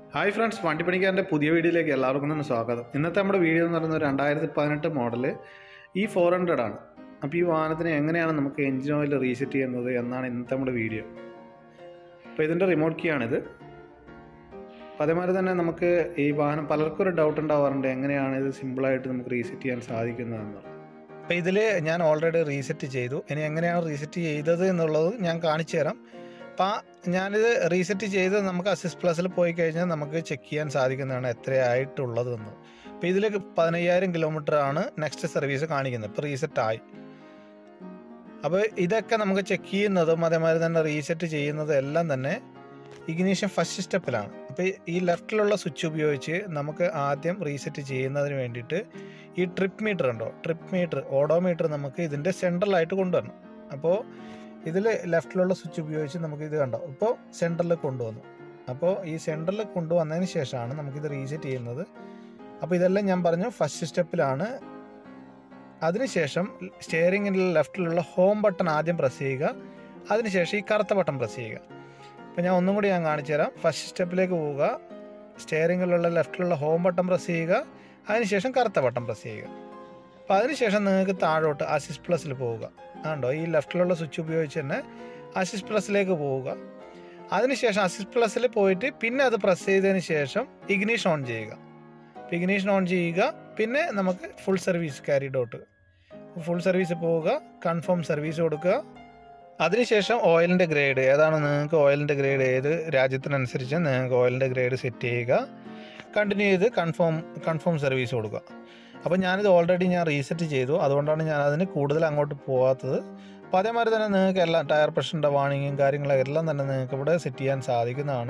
hi friends വണ്ടിപ്പണിക്കാരൻ്റെ പുതിയ വീഡിയോയിലേക്ക് എല്ലാവർക്കും തന്നെ സ്വാഗതം ഇന്നത്തെ നമ്മുടെ വീഡിയോ എന്ന് പറയുന്നത് രണ്ടായിരത്തി പതിനെട്ട് മോഡല് ഈ ഫോർ ഹൺഡ്രഡ് ആണ് അപ്പോൾ ഈ വാഹനത്തിന് എങ്ങനെയാണ് നമുക്ക് എഞ്ചിൻ ഓയിൽ റീസെറ്റ് ചെയ്യുന്നത് എന്നാണ് ഇന്നത്തെ നമ്മുടെ വീഡിയോ അപ്പോൾ ഇതിൻ്റെ റിമോട്ട് കീ ആണിത് അപ്പോൾ അതേമാതിരി തന്നെ നമുക്ക് ഈ വാഹനം പലർക്കും ഒരു ഡൗട്ട് ഉണ്ടാവാറുണ്ട് എങ്ങനെയാണ് ഇത് സിമ്പിളായിട്ട് നമുക്ക് റീസെറ്റ് ചെയ്യാൻ സാധിക്കുന്നതെന്നുള്ളത് അപ്പോൾ ഇതിൽ ഞാൻ ഓൾറെഡി റീസെറ്റ് ചെയ്തു ഇനി എങ്ങനെയാണ് റീസെറ്റ് ചെയ്തത് എന്നുള്ളത് ഞാൻ കാണിച്ചു തരാം അപ്പോൾ ഞാനിത് റീസെറ്റ് ചെയ്ത് നമുക്ക് അസിസ്റ്റ് പ്ലസിൽ പോയി കഴിഞ്ഞാൽ നമുക്ക് ചെക്ക് ചെയ്യാൻ സാധിക്കുന്നതാണ് എത്രയായിട്ടുള്ളത് എന്ന് അപ്പോൾ ഇതിൽ പതിനയ്യായിരം കിലോമീറ്റർ ആണ് നെക്സ്റ്റ് സർവീസ് കാണിക്കുന്നത് ഇപ്പോൾ റീസെറ്റ് ആയി അപ്പോൾ ഇതൊക്കെ നമുക്ക് ചെക്ക് ചെയ്യുന്നതും അതേമാതിരി തന്നെ റീസെറ്റ് ചെയ്യുന്നതും എല്ലാം തന്നെ ഇഗ്നീഷൻ ഫസ്റ്റ് സ്റ്റെപ്പിലാണ് അപ്പോൾ ഈ ലെഫ്റ്റിലുള്ള സ്വിച്ച് ഉപയോഗിച്ച് നമുക്ക് ആദ്യം റീസെറ്റ് ചെയ്യുന്നതിന് വേണ്ടിയിട്ട് ഈ ട്രിപ്പ് മീറ്റർ ഉണ്ടോ ട്രിപ്പ് മീറ്റർ ഓഡോമീറ്റർ നമുക്ക് ഇതിൻ്റെ സെൻട്രലായിട്ട് കൊണ്ടുവരണം അപ്പോൾ ഇതിൽ ലെഫ്റ്റിലുള്ള സ്വിച്ച് ഉപയോഗിച്ച് നമുക്ക് ഇത് കണ്ടോ ഇപ്പോൾ സെൻറ്ററിൽ കൊണ്ടുവന്നു അപ്പോൾ ഈ സെൻറ്ററിൽ കൊണ്ടുവന്നതിന് ശേഷമാണ് നമുക്കിത് റീസെറ്റ് ചെയ്യുന്നത് അപ്പോൾ ഇതെല്ലാം ഞാൻ പറഞ്ഞു ഫസ്റ്റ് സ്റ്റെപ്പിലാണ് അതിനുശേഷം സ്റ്റിയറിംഗിൻ്റെ ലെഫ്റ്റിലുള്ള ഹോം ബട്ടൺ ആദ്യം പ്രസ് ചെയ്യുക അതിനുശേഷം ഈ കറുത്ത ബട്ടൺ പ്രസ് ചെയ്യുക അപ്പോൾ ഞാൻ ഒന്നും കൂടി ഞാൻ കാണിച്ചു തരാം ഫസ്റ്റ് സ്റ്റെപ്പിലേക്ക് പോവുക സ്റ്റിയറിംഗിലുള്ള ലെഫ്റ്റിലുള്ള ഹോം ബട്ടൺ പ്രസ് ചെയ്യുക അതിനുശേഷം കറുത്ത ബട്ടൺ പ്രസ് ചെയ്യുക അപ്പോൾ അതിനുശേഷം നിങ്ങൾക്ക് താഴോട്ട് അസിസ്റ്റ് പ്ലസിൽ പോവുക ആണ്ടോ ഈ ലെഫ്റ്റിലുള്ള സ്വിച്ച് ഉപയോഗിച്ച് തന്നെ അസിസ്റ്റ് പ്ലസിലേക്ക് പോവുക അതിനുശേഷം അസിസ്റ്റ് പ്ലസിൽ പോയിട്ട് പിന്നെ അത് പ്രസ് ചെയ്തതിന് ശേഷം ഇഗ്നീഷൻ ഓൺ ചെയ്യുക ഇഗ്നീഷൻ ഓൺ ചെയ്യുക പിന്നെ നമുക്ക് full service carry dot full service പോവുക കൺഫേം സർവീസ് കൊടുക്കുക അതിനുശേഷം ഓയിലിൻ്റെ ഗ്രേഡ് ഏതാണ് നിങ്ങൾക്ക് ഓയിലിൻ്റെ ഗ്രേഡ് ഏത് രാജ്യത്തിനനുസരിച്ച് നിങ്ങൾക്ക് ഓയിലിൻ്റെ ഗ്രേഡ് സെറ്റ് ചെയ്യുക കണ്ടിന്യൂ ചെയ്ത് കൺഫേം കൺഫേം സർവീസ് കൊടുക്കുക അപ്പോൾ ഞാനിത് ഓൾറെഡി ഞാൻ റീസെറ്റ് ചെയ്തു അതുകൊണ്ടാണ് ഞാൻ അതിന് കൂടുതൽ അങ്ങോട്ട് പോകാത്തത് അപ്പോൾ അതേമാതിരി തന്നെ നിങ്ങൾക്ക് എല്ലാം ടയർ പ്രഷറിൻ്റെ വാണിങ്ങും കാര്യങ്ങളും എല്ലാം തന്നെ നിങ്ങൾക്ക് ഇവിടെ സെറ്റ് ചെയ്യാൻ സാധിക്കുന്നതാണ്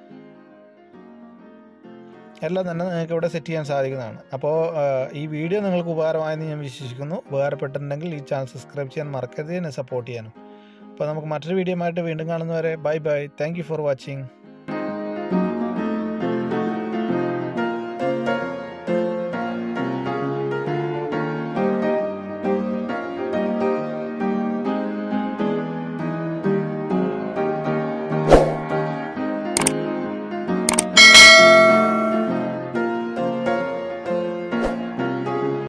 എല്ലാം തന്നെ നിങ്ങൾക്ക് ഇവിടെ സെറ്റ് ചെയ്യാൻ സാധിക്കുന്നതാണ് അപ്പോൾ ഈ വീഡിയോ നിങ്ങൾക്ക് ഉപകാരമായെന്ന് ഞാൻ വിശ്വസിക്കുന്നു ഉപകാരപ്പെട്ടിട്ടുണ്ടെങ്കിൽ ഈ ചാനൽ സബ്സ്ക്രൈബ് ചെയ്യാൻ മറക്കരുത് എന്നെ സപ്പോർട്ട് ചെയ്യാനും അപ്പോൾ നമുക്ക് മറ്റൊരു വീഡിയോ ആയിട്ട് വീണ്ടും കാണുന്നവരെ bye bye thank you for watching